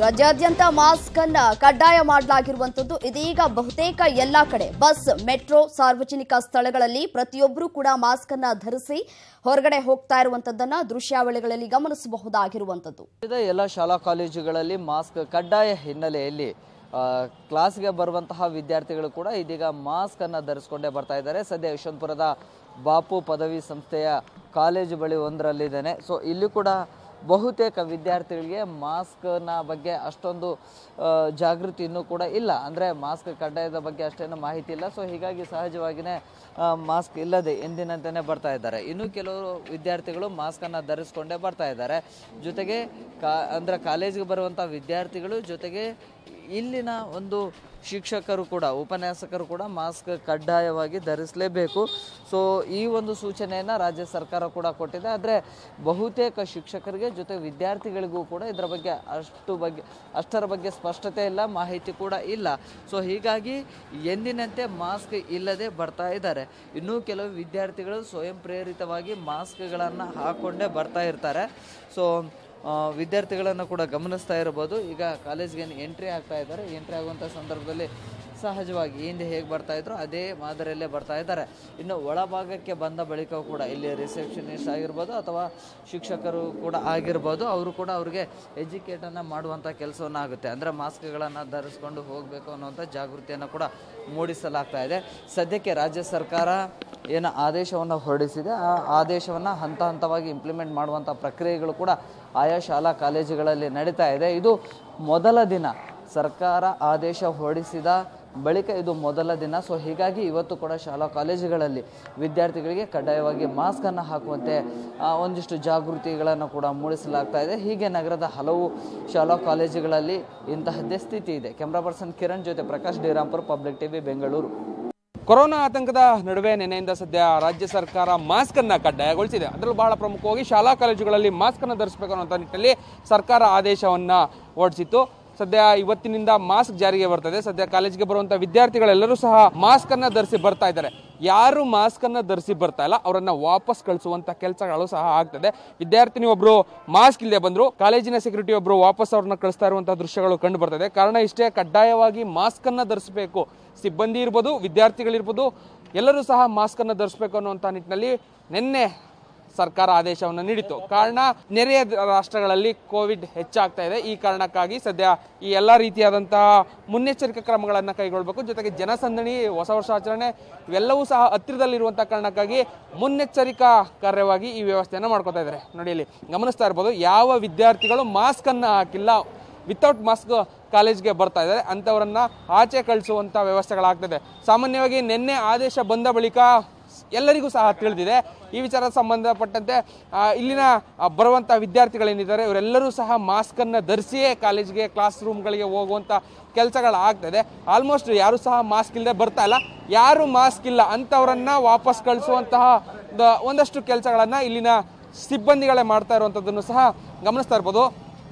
ರಾಜ್ಯಾದ್ಯಂತ ಮಾಸ್ಕ್ ಅನ್ನ ಕಡ್ಡಾಯ ಮಾಡಲಾಗಿರುವಂತದ್ದು ಇದೀಗ ಬಹುತೇಕ ಎಲ್ಲಾ ಕಡೆ ಬಸ್ ಮೆಟ್ರೋ ಸಾರ್ವಜನಿಕ ಸ್ಥಳಗಳಲ್ಲಿ ಪ್ರತಿಯೊಬ್ಬರೂ ಕೂಡ ಮಾಸ್ಕ್ ಅನ್ನ ಧರಿಸಿ ಹೊರಗಡೆ ಹೋಗ್ತಾ ಇರುವಂತದ್ದನ್ನ ದೃಶ್ಯಾವಳಿಗಳಲ್ಲಿ ಗಮನಿಸಬಹುದಾಗಿರುವಂತದ್ದು ರಾಜ್ಯದ ಎಲ್ಲ ಶಾಲಾ ಕಾಲೇಜುಗಳಲ್ಲಿ ಮಾಸ್ಕ್ ಕಡ್ಡಾಯ ಹಿನ್ನೆಲೆಯಲ್ಲಿ ಆ, ಕ್ಲಾಸ್ಗೆ ಬರುವಂತಹ ವಿದ್ಯಾರ್ಥಿಗಳು ಕೂಡ ಇದೀಗ ಮಾಸ್ಕ್ ಅನ್ನ ಧರಿಸ್ಕೊಂಡೇ ಬರ್ತಾ ಇದ್ದಾರೆ ಸದ್ಯ ಯಶವಂತಪುರದ ಬಾಪು ಪದವಿ ಸಂಸ್ಥೆಯ ಕಾಲೇಜು ಬಳಿ ಒಂದರಲ್ಲಿದ್ದೇನೆ ಸೊ ಇಲ್ಲಿ ಕೂಡ ಬಹುತೇಕ ವಿದ್ಯಾರ್ಥಿಗಳಿಗೆ ಮಾಸ್ಕ್ನ ಬಗ್ಗೆ ಅಷ್ಟೊಂದು ಆ, ಜಾಗೃತಿ ಇನ್ನೂ ಕೂಡ ಇಲ್ಲ ಅಂದರೆ ಮಾಸ್ಕ್ ಕಡ್ಡಾಯದ ಬಗ್ಗೆ ಅಷ್ಟೇನು ಮಾಹಿತಿ ಇಲ್ಲ ಸೊ ಹೀಗಾಗಿ ಸಹಜವಾಗಿಯೇ ಮಾಸ್ಕ್ ಇಲ್ಲದೆ ಎಂದಿನಂತೆಯೇ ಬರ್ತಾ ಇದ್ದಾರೆ ಇನ್ನು ಕೆಲವರು ವಿದ್ಯಾರ್ಥಿಗಳು ಮಾಸ್ಕನ್ನು ಧರಿಸ್ಕೊಂಡೇ ಬರ್ತಾ ಇದ್ದಾರೆ ಜೊತೆಗೆ ಕಾ ಅಂದರೆ ಕಾಲೇಜಿಗೆ ಬರುವಂಥ ವಿದ್ಯಾರ್ಥಿಗಳು ಜೊತೆಗೆ ಇಲ್ಲಿನ ಒಂದು ಶಿಕ್ಷಕರು ಕೂಡ ಉಪನ್ಯಾಸಕರು ಕೂಡ ಮಾಸ್ಕ್ ಕಡ್ಡಾಯವಾಗಿ ಧರಿಸಲೇಬೇಕು ಸೊ ಈ ಒಂದು ಸೂಚನೆಯನ್ನು ರಾಜ್ಯ ಸರ್ಕಾರ ಕೂಡ ಕೊಟ್ಟಿದೆ ಆದರೆ ಬಹುತೇಕ ಶಿಕ್ಷಕರಿಗೆ ಜೊತೆ ವಿದ್ಯಾರ್ಥಿಗಳಿಗೂ ಕೂಡ ಇದರ ಬಗ್ಗೆ ಅಷ್ಟು ಬಗ್ಗೆ ಅಷ್ಟರ ಬಗ್ಗೆ ಸ್ಪಷ್ಟತೆ ಇಲ್ಲ ಮಾಹಿತಿ ಕೂಡ ಇಲ್ಲ ಸೊ ಹೀಗಾಗಿ ಎಂದಿನಂತೆ ಮಾಸ್ಕ್ ಇಲ್ಲದೆ ಬರ್ತಾ ಇದ್ದಾರೆ ಇನ್ನೂ ಕೆಲವು ವಿದ್ಯಾರ್ಥಿಗಳು ಸ್ವಯಂ ಪ್ರೇರಿತವಾಗಿ ಮಾಸ್ಕ್ಗಳನ್ನು ಹಾಕ್ಕೊಂಡೇ ಬರ್ತಾ ಇರ್ತಾರೆ ಸೊ ಆ, ವಿದ್ಯಾರ್ಥಿಗಳನ್ನು ಕೂಡ ಗಮನಿಸ್ತಾ ಇರಬಹುದು ಈಗ ಕಾಲೇಜ್ಗೆ ಎಂಟ್ರಿ ಆಗ್ತಾ ಇದ್ದಾರೆ ಎಂಟ್ರಿ ಆಗುವಂಥ ಸಂದರ್ಭದಲ್ಲಿ ಸಹಜವಾಗಿ ಹಿಂದೆ ಹೇಗೆ ಬರ್ತಾ ಇದ್ರು ಅದೇ ಮಾದರಿಯಲ್ಲೇ ಬರ್ತಾ ಇದ್ದಾರೆ ಇನ್ನು ಒಳಭಾಗಕ್ಕೆ ಬಂದ ಬಳಿಕ ಕೂಡ ಇಲ್ಲಿ ರಿಸೆಪ್ಷನಿಸ್ಟ್ ಆಗಿರ್ಬೋದು ಅಥವಾ ಶಿಕ್ಷಕರು ಕೂಡ ಆಗಿರ್ಬೋದು ಅವರು ಕೂಡ ಅವ್ರಿಗೆ ಎಜುಕೇಟನ್ನು ಮಾಡುವಂಥ ಕೆಲಸವನ್ನು ಆಗುತ್ತೆ ಅಂದರೆ ಮಾಸ್ಕ್ಗಳನ್ನು ಧರಿಸ್ಕೊಂಡು ಹೋಗಬೇಕು ಅನ್ನುವಂಥ ಜಾಗೃತಿಯನ್ನು ಕೂಡ ಮೂಡಿಸಲಾಗ್ತಾ ಇದೆ ಸದ್ಯಕ್ಕೆ ರಾಜ್ಯ ಸರ್ಕಾರ ಏನು ಆದೇಶವನ್ನು ಹೊರಡಿಸಿದೆ ಆ ಆದೇಶವನ್ನು ಹಂತ ಹಂತವಾಗಿ ಇಂಪ್ಲಿಮೆಂಟ್ ಮಾಡುವಂಥ ಪ್ರಕ್ರಿಯೆಗಳು ಕೂಡ ಆಯಾ ಶಾಲಾ ಕಾಲೇಜುಗಳಲ್ಲಿ ನಡೀತಾ ಇದೆ ಇದು ಮೊದಲ ದಿನ ಸರ್ಕಾರ ಆದೇಶ ಹೊರಡಿಸಿದ ಬಳಿಕ ಇದು ಮೊದಲ ದಿನ ಸೊ ಹೀಗಾಗಿ ಇವತ್ತು ಕೂಡ ಶಾಲಾ ಕಾಲೇಜುಗಳಲ್ಲಿ ವಿದ್ಯಾರ್ಥಿಗಳಿಗೆ ಕಡ್ಡಾಯವಾಗಿ ಮಾಸ್ಕನ್ನು ಹಾಕುವಂತೆ ಆ, ಒಂದಿಷ್ಟು ಜಾಗೃತಿಗಳನ್ನು ಕೂಡ ಮೂಡಿಸಲಾಗ್ತಾ ಇದೆ ಹೀಗೆ ನಗರದ ಹಲವು ಶಾಲಾ ಕಾಲೇಜುಗಳಲ್ಲಿ ಇಂತಹದ್ದೇ ಸ್ಥಿತಿ ಇದೆ ಕ್ಯಾಮ್ರಾ ಪರ್ಸನ್ ಕಿರಣ್ ಜೊತೆ Prakash Dirampur Public TV Bengaluru corona ಆತಂಕದ ನಡುವೆ ನಿನ್ನೆಯಿಂದ ಸದ್ಯ ರಾಜ್ಯ ಸರ್ಕಾರ ಮಾಸ್ಕ್ ಅನ್ನ ಕಡ್ಡಾಯಗೊಳಿಸಿದೆ ಅದರಲ್ಲೂ ಬಹಳ ಪ್ರಮುಖವಾಗಿ ಶಾಲಾ ಕಾಲೇಜುಗಳಲ್ಲಿ ಮಾಸ್ಕ್ ಅನ್ನು ಧರಿಸಬೇಕು ಅನ್ನುವಂಥ ನಿಟ್ಟಿನಲ್ಲಿ ಸರ್ಕಾರ ಆದೇಶವನ್ನ ಹೊರಡಿಸಿತ್ತು ಸದ್ಯ ಇವತ್ತಿನಿಂದ ಮಾಸ್ಕ್ ಜಾರಿಗೆ ಬರ್ತದೆ ಸದ್ಯ ಕಾಲೇಜಿಗೆ ಬರುವಂತ ವಿದ್ಯಾರ್ಥಿಗಳೆಲ್ಲರೂ ಸಹ ಮಾಸ್ಕ್ ಅನ್ನ ಧರಿಸಿ ಬರ್ತಾ ಇದ್ದಾರೆ ಯಾರು ಮಾಸ್ಕ್ ಅನ್ನ ಧರಿಸಿ ಬರ್ತಾ ಇಲ್ಲ ಅವರನ್ನ ವಾಪಸ್ ಕಳಿಸುವಂತ ಕೆಲಸಗಳು ಸಹ ಆಗ್ತದೆ ವಿದ್ಯಾರ್ಥಿನಿ ಒಬ್ರು ಮಾಸ್ಕ್ ಇಲ್ಲದೆ ಬಂದ್ರು ಕಾಲೇಜಿನ ಸೆಕ್ಯೂರಿಟಿ ಒಬ್ರು ವಾಪಸ್ ಅವ್ರನ್ನ ಕಳಿಸ್ತಾ ಇರುವಂತಹ ದೃಶ್ಯಗಳು ಕಂಡು ಬರ್ತದೆ ಕಾರಣ ಇಷ್ಟೇ ಕಡ್ಡಾಯವಾಗಿ ಮಾಸ್ಕ್ ಅನ್ನ ಧರಿಸಬೇಕು ಸಿಬ್ಬಂದಿ ಇರ್ಬೋದು ವಿದ್ಯಾರ್ಥಿಗಳಿರ್ಬೋದು ಎಲ್ಲರೂ ಸಹ ಮಾಸ್ಕ್ ಅನ್ನು ಧರಿಸಬೇಕು ಅನ್ನುವಂಥ ನಿಟ್ಟಿನಲ್ಲಿ ನಿನ್ನೆ ಸರ್ಕಾರ ಆದೇಶವನ್ನು ನೀಡಿತು ಕಾರಣ ನೆರೆಯ ರಾಷ್ಟ್ರಗಳಲ್ಲಿ ಕೋವಿಡ್ ಹೆಚ್ಚಾಗ್ತಾ ಇದೆ ಈ ಕಾರಣಕ್ಕಾಗಿ ಸದ್ಯ ಈ ಎಲ್ಲ ರೀತಿಯಾದಂತಹ ಮುನ್ನೆಚ್ಚರಿಕಾ ಕ್ರಮಗಳನ್ನು ಕೈಗೊಳ್ಳಬೇಕು ಜೊತೆಗೆ ಜನಸಂದಣಿ ಹೊಸ ವರ್ಷಾಚರಣೆ ಇವೆಲ್ಲವೂ ಸಹ ಹತ್ತಿರದಲ್ಲಿರುವಂತಹ ಕಾರಣಕ್ಕಾಗಿ ಮುನ್ನೆಚ್ಚರಿಕಾ ಕಾರ್ಯವಾಗಿ ಈ ವ್ಯವಸ್ಥೆಯನ್ನು ಮಾಡ್ಕೋತಾ ಇದ್ದಾರೆ ನೋಡಿ ಇಲ್ಲಿ ಗಮನಿಸ್ತಾ ಇರ್ಬೋದು ಯಾವ ವಿದ್ಯಾರ್ಥಿಗಳು ಮಾಸ್ಕ್ ಅನ್ನ ಹಾಕಿಲ್ಲ ವಿತೌಟ್ ಮಾಸ್ಕ್ ಕಾಲೇಜ್ಗೆ ಬರ್ತಾ ಇದ್ದಾರೆ ಅಂಥವರನ್ನ ಆಚೆ ಕಳಿಸುವಂಥ ವ್ಯವಸ್ಥೆಗಳಾಗ್ತದೆ ಸಾಮಾನ್ಯವಾಗಿ ನಿನ್ನೆ ಆದೇಶ ಬಂದ ಬಳಿಕ ಎಲ್ಲರಿಗೂ ಸಹ ತಿಳಿದಿದೆ ಈ ವಿಚಾರ ಸಂಬಂಧಪಟ್ಟಂತೆ ಆ, ಇಲ್ಲಿನ ಆ, ಬರುವಂಥ ವಿದ್ಯಾರ್ಥಿಗಳೇನಿದ್ದಾರೆ ಇವರೆಲ್ಲರೂ ಸಹ ಮಾಸ್ಕನ್ನು ಧರಿಸಿಯೇ ಕಾಲೇಜ್ಗೆ ಕ್ಲಾಸ್ ರೂಮ್ಗಳಿಗೆ ಹೋಗುವಂಥ ಕೆಲಸಗಳಾಗ್ತದೆ ಆಲ್ಮೋಸ್ಟ್ ಯಾರು ಸಹ ಮಾಸ್ಕ್ ಇಲ್ಲದೆ ಬರ್ತಾ ಇಲ್ಲ ಯಾರು ಮಾಸ್ಕ್ ಇಲ್ಲ ಅಂಥವರನ್ನ ವಾಪಸ್ ಕಳಿಸುವಂತಹ ದ- ಒಂದಷ್ಟು ಕೆಲಸಗಳನ್ನು ಇಲ್ಲಿನ ಸಿಬ್ಬಂದಿಗಳೇ ಮಾಡ್ತಾ ಇರುವಂಥದ್ದನ್ನು ಸಹ ಗಮನಿಸ್ತಾ ಇರ್ಬೋದು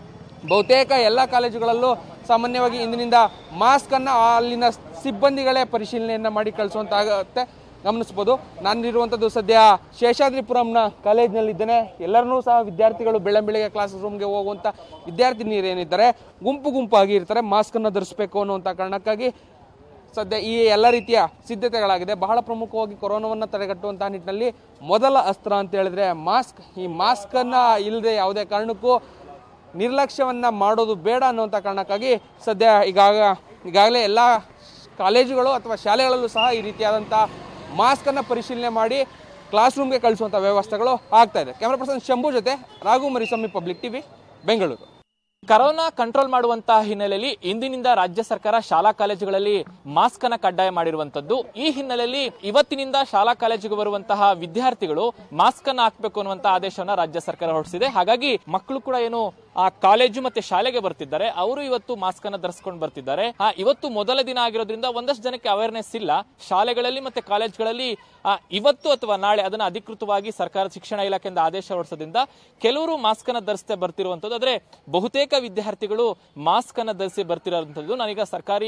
ಬಹುತೇಕ ಎಲ್ಲ ಕಾಲೇಜುಗಳಲ್ಲೂ ಸಾಮಾನ್ಯವಾಗಿ ಇಂದಿನಿಂದ ಮಾಸ್ಕ್ ಅನ್ನ ಅಲ್ಲಿನ ಸಿಬ್ಬಂದಿಗಳೇ ಪರಿಶೀಲನೆಯನ್ನ ಮಾಡಿ ಕಳಿಸುವಂತಾಗುತ್ತೆ ಗಮನಿಸಬಹುದು ನಾನಿರುವಂಥದ್ದು ಸದ್ಯ ಶೇಷಾದ್ರಿಪುರಂನ ಕಾಲೇಜ್ನಲ್ಲಿದ್ದೇನೆ ಎಲ್ಲರನ್ನೂ ಸಹ ವಿದ್ಯಾರ್ಥಿಗಳು ಬೆಳಂಬೆಳಿಗ್ಗೆ ಕ್ಲಾಸ್ ರೂಮ್ಗೆ ಹೋಗುವಂಥ ವಿದ್ಯಾರ್ಥಿನಿಯರು ಏನಿದ್ದಾರೆ ಗುಂಪು ಗುಂಪಾಗಿ ಇರ್ತಾರೆ ಮಾಸ್ಕ್ ಅನ್ನು ಧರಿಸಬೇಕು ಅನ್ನುವಂಥ ಕಾರಣಕ್ಕಾಗಿ ಸದ್ಯ ಈ ಎಲ್ಲ ರೀತಿಯ ಸಿದ್ಧತೆಗಳಾಗಿದೆ ಬಹಳ ಪ್ರಮುಖವಾಗಿ ಕೊರೋನಾವನ್ನು ತಡೆಗಟ್ಟುವಂತಹ ನಿಟ್ಟಿನಲ್ಲಿ ಮೊದಲ ಅಸ್ತ್ರ ಅಂತ ಹೇಳಿದ್ರೆ ಮಾಸ್ಕ್ ಈ ಮಾಸ್ಕ್ ಅನ್ನ ಇಲ್ಲದೆ ಯಾವುದೇ ಕಾರಣಕ್ಕೂ ನಿರ್ಲಕ್ಷ್ಯವನ್ನ ಮಾಡೋದು ಬೇಡ ಅನ್ನುವಂಥ ಕಾರಣಕ್ಕಾಗಿ ಸದ್ಯ ಈಗಾಗ ಈಗಾಗಲೇ ಎಲ್ಲ ಕಾಲೇಜುಗಳು ಅಥವಾ ಶಾಲೆಗಳಲ್ಲೂ ಸಹ ಈ ರೀತಿಯಾದಂಥ ಮಾಸ್ಕನ್ನು ಪರಿಶೀಲನೆ ಮಾಡಿ ಕ್ಲಾಸ್ ರೂಮ್ಗೆ ಕಳಿಸುವಂಥ ವ್ಯವಸ್ಥೆಗಳು ಆಗ್ತಾ ಇದೆ ಕ್ಯಾಮ್ರಾ ಪರ್ಸನ್ ಶಂಭು ಜೊತೆ Raghu Mariswamy Public TV Bengaluru corona control ಮಾಡುವಂತಹ ಹಿನ್ನೆಲೆಯಲ್ಲಿ ಇಂದಿನಿಂದ ರಾಜ್ಯ ಸರ್ಕಾರ ಶಾಲಾ ಕಾಲೇಜುಗಳಲ್ಲಿ ಮಾಸ್ಕ್ ಅನ್ನ ಕಡ್ಡಾಯ ಮಾಡಿರುವಂತದ್ದು ಈ ಹಿನ್ನೆಲೆಯಲ್ಲಿ ಇವತ್ತಿನಿಂದ ಶಾಲಾ ಕಾಲೇಜಿಗೆ ಬರುವಂತಹ ವಿದ್ಯಾರ್ಥಿಗಳು ಮಾಸ್ಕ್ ಅನ್ನ ಹಾಕಬೇಕು ಅನ್ನುವಂತ ಆದೇಶವನ್ನ ರಾಜ್ಯ ಸರ್ಕಾರ ಹೊರಡಿಸಿದೆ ಹಾಗಾಗಿ ಮಕ್ಕಳು ಕೂಡ ಏನು ಆ ಕಾಲೇಜು ಮತ್ತೆ ಶಾಲೆಗೆ ಬರ್ತಿದ್ದಾರೆ ಅವರು ಇವತ್ತು ಮಾಸ್ಕ್ ಅನ್ನ ಧರಿಸ್ಕೊಂಡು ಬರ್ತಿದ್ದಾರೆ ಆ, ಇವತ್ತು ಮೊದಲ ದಿನ ಆಗಿರೋದ್ರಿಂದ ಒಂದಷ್ಟು ಜನಕ್ಕೆ ಅವೇರ್ನೆಸ್ ಇಲ್ಲ ಶಾಲೆಗಳಲ್ಲಿ ಮತ್ತೆ ಕಾಲೇಜ್ಗಳಲ್ಲಿ ಆ, ಇವತ್ತು ಅಥವಾ ನಾಳೆ ಅದನ್ನ ಅಧಿಕೃತವಾಗಿ ಸರ್ಕಾರ ಶಿಕ್ಷಣ ಇಲಾಖೆಯಿಂದ ಆದೇಶ ಹೊರಡಿಸೋದ್ರಿಂದ ಕೆಲವರು ಮಾಸ್ಕ್ ಅನ್ನ ಧರಿಸದೆ ಬರ್ತಿರುವಂತದ್ದು ಆದ್ರೆ ಬಹುತೇಕ ವಿದ್ಯಾರ್ಥಿಗಳು ಮಾಸ್ಕ್ ಅನ್ನ ಧರಿಸಿ ಬರ್ತಿರುವಂತದ್ದು ನಾನೀಗ ಸರ್ಕಾರಿ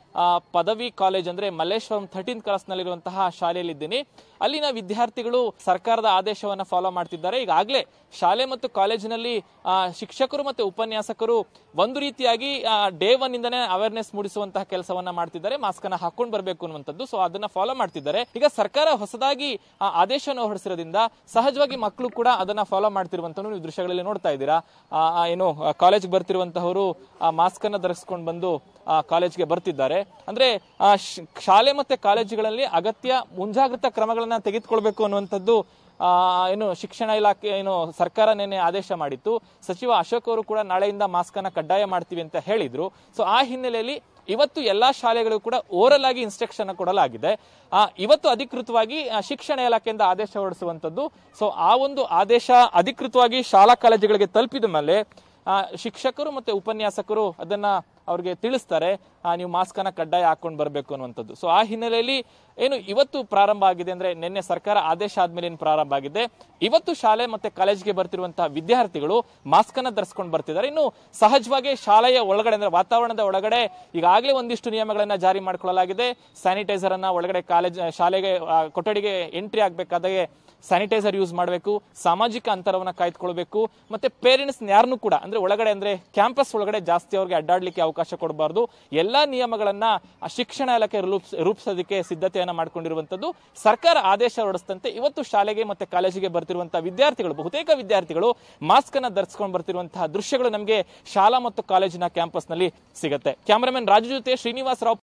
ಆ, ಪದವಿ ಕಾಲೇಜ್ ಅಂದ್ರೆ ಮಲ್ಲೇಶ್ವರಂ ಥರ್ಟೀನ್ ಕ್ಲಾಸ್ನಲ್ಲಿರುವಂತಹ ಶಾಲೆಯಲ್ಲಿದ್ದೀನಿ ಅಲ್ಲಿನ ವಿದ್ಯಾರ್ಥಿಗಳು ಸರ್ಕಾರದ ಆದೇಶವನ್ನ ಫಾಲೋ ಮಾಡ್ತಿದ್ದಾರೆ ಈಗಾಗಲೇ ಶಾಲೆ ಮತ್ತು ಕಾಲೇಜಿನಲ್ಲಿ ಆ, ಶಿಕ್ಷಕರು ಮತ್ತು ಉಪನ್ಯಾಸಕರು ಒಂದು ರೀತಿಯಾಗಿ ಡೇ ಒನ್ ಇಂದನೇ ಅವೇರ್ನೆಸ್ ಮೂಡಿಸುವಂತಹ ಕೆಲಸವನ್ನ ಮಾಡ್ತಿದ್ದಾರೆ ಮಾಸ್ಕ್ ಅನ್ನ ಹಾಕೊಂಡು ಬರಬೇಕು ಅನ್ನುವಂಥದ್ದು ಸೊ ಅದನ್ನ ಫಾಲೋ ಮಾಡ್ತಿದ್ದಾರೆ ಈಗ ಸರ್ಕಾರ ಹೊಸದಾಗಿ ಆ ಆದೇಶವನ್ನು ಹೊರಡಿಸಿರೋದ್ರಿಂದ ಸಹಜವಾಗಿ ಮಕ್ಕಳು ಕೂಡ ಅದನ್ನ ಫಾಲೋ ಮಾಡ್ತಿರುವಂತ ನೀವು ದೃಶ್ಯಗಳಲ್ಲಿ ನೋಡ್ತಾ ಇದ್ದೀರಾ ಆ, ಆ, ಏನು ಕಾಲೇಜ್ ಬರ್ತಿರುವಂತಹವರು ಮಾಸ್ಕ್ ಅನ್ನ ಧರಿಸ್ಕೊಂಡು ಬಂದು ಕಾಲೇಜ್ಗೆ ಬರ್ತಿದ್ದಾರೆ ಅಂದ್ರೆ ಆ, ಶ್- ಶಾಲೆ ಮತ್ತೆ ಕಾಲೇಜುಗಳಲ್ಲಿ ಅಗತ್ಯ ಮುಂಜಾಗ್ರತಾ ಕ್ರಮಗಳನ್ನ ತೆಗೆದುಕೊಳ್ಬೇಕು ಅನ್ನುವಂಥದ್ದು ಆ, ಏನು ಶಿಕ್ಷಣ ಇಲಾಖೆ ಏನು ಸರ್ಕಾರ ನಿನ್ನೆ ಆದೇಶ ಮಾಡಿತ್ತು ಸಚಿವ ಅಶೋಕ್ ಅವರು ಕೂಡ ನಾಳೆಯಿಂದ ಮಾಸ್ಕ್ ಅನ್ನ ಕಡ್ಡಾಯ ಮಾಡ್ತೀವಿ ಅಂತ ಹೇಳಿದ್ರು ಸೊ ಆ ಹಿನ್ನೆಲೆಯಲ್ಲಿ ಇವತ್ತು ಎಲ್ಲಾ ಶಾಲೆಗಳು ಕೂಡ ಓರಲ್ ಆಗಿ ಇನ್ಸ್ಟ್ರಕ್ಷನ್ ಕೊಡಲಾಗಿದೆ ಆ, ಇವತ್ತು ಅಧಿಕೃತವಾಗಿ ಆ, ಶಿಕ್ಷಣ ಇಲಾಖೆಯಿಂದ ಆದೇಶ ಹೊರಡಿಸುವಂತದ್ದು ಸೊ ಆ ಒಂದು ಆದೇಶ ಅಧಿಕೃತವಾಗಿ ಶಾಲಾ ಕಾಲೇಜುಗಳಿಗೆ ತಲುಪಿದ ಮೇಲೆ ಆ, ಶಿಕ್ಷಕರು ಮತ್ತೆ ಉಪನ್ಯಾಸಕರು ಅದನ್ನ ಅವ್ರಿಗೆ ತಿಳಿಸ್ತಾರೆ ಆ, ನೀವು ಮಾಸ್ಕ್ ಅನ್ನ ಕಡ್ಡಾಯ ಹಾಕೊಂಡು ಬರಬೇಕು ಅನ್ನುವಂಥದ್ದು ಸೊ ಆ ಹಿನ್ನೆಲೆಯಲ್ಲಿ ಏನು ಇವತ್ತು ಪ್ರಾರಂಭ ಆಗಿದೆ ಅಂದ್ರೆ ನಿನ್ನೆ ಸರ್ಕಾರ ಆದೇಶ ಆದ್ಮೇಲೆ ಏನು ಪ್ರಾರಂಭ ಆಗಿದೆ ಇವತ್ತು ಶಾಲೆ ಮತ್ತೆ ಕಾಲೇಜಿಗೆ ಬರ್ತಿರುವಂತಹ ವಿದ್ಯಾರ್ಥಿಗಳು ಮಾಸ್ಕ್ ಅನ್ನ ಧರಿಸ್ಕೊಂಡು ಬರ್ತಿದ್ದಾರೆ ಇನ್ನು ಸಹಜವಾಗಿ ಶಾಲೆಯ ಒಳಗಡೆ ಅಂದ್ರೆ ವಾತಾವರಣದ ಒಳಗಡೆ ಈಗಾಗಲೇ ಒಂದಿಷ್ಟು ನಿಯಮಗಳನ್ನ ಜಾರಿ ಮಾಡ್ಕೊಳ್ಳಲಾಗಿದೆ ಸ್ಯಾನಿಟೈಸರ್ ಅನ್ನ ಒಳಗಡೆ ಕಾಲೇಜ್ ಶಾಲೆಗೆ ಆ, ಕೊಠಡಿಗೆ ಎಂಟ್ರಿ ಆಗ್ಬೇಕಾದಾಗೆ ಸ್ಯಾನಿಟೈಸರ್ ಯೂಸ್ ಮಾಡಬೇಕು ಸಾಮಾಜಿಕ ಅಂತರವನ್ನ ಕಾಯ್ದುಕೊಳ್ಬೇಕು ಮತ್ತೆ ಪೇರೆಂಟ್ಸ್ ಯಾರನ್ನೂ ಕೂಡ ಅಂದ್ರೆ ಒಳಗಡೆ ಅಂದ್ರೆ ಕ್ಯಾಂಪಸ್ ಒಳಗಡೆ ಜಾಸ್ತಿ ಅವ್ರಿಗೆ ಅಡ್ಡಾಡ್ಲಿಕ್ಕೆ ಅವಕಾಶ ಕೊಡಬಾರ್ದು ಎಲ್ಲಾ ನಿಯಮಗಳನ್ನ ಆ ಶಿಕ್ಷಣ ಇಲಾಖೆ ರೂಪಿಸ್ ರೂಪಿಸೋದಕ್ಕೆ ಸಿದ್ಧತೆಯನ್ನ ಮಾಡ್ಕೊಂಡಿರುವಂತದ್ದು ಸರ್ಕಾರ ಆದೇಶ ಹೊರಡಿಸಿದಂತೆ ಇವತ್ತು ಶಾಲೆಗೆ ಮತ್ತೆ ಕಾಲೇಜಿಗೆ ಬರ್ತಿರುವಂತಹ ವಿದ್ಯಾರ್ಥಿಗಳು ಬಹುತೇಕ ವಿದ್ಯಾರ್ಥಿಗಳು ಮಾಸ್ಕ್ ಅನ್ನ ಧರಿಸ್ಕೊಂಡು ಬರ್ತಿರುವಂತಹ ದೃಶ್ಯಗಳು ನಮಗೆ ಶಾಲಾ ಮತ್ತು ಕಾಲೇಜಿನ ಕ್ಯಾಂಪಸ್ ನಲ್ಲಿ ಸಿಗುತ್ತೆ ಕ್ಯಾಮರಾಮನ್ ರಾಜು ಜೊತೆ ಶ್ರೀನಿವಾಸ್ ರಾವ್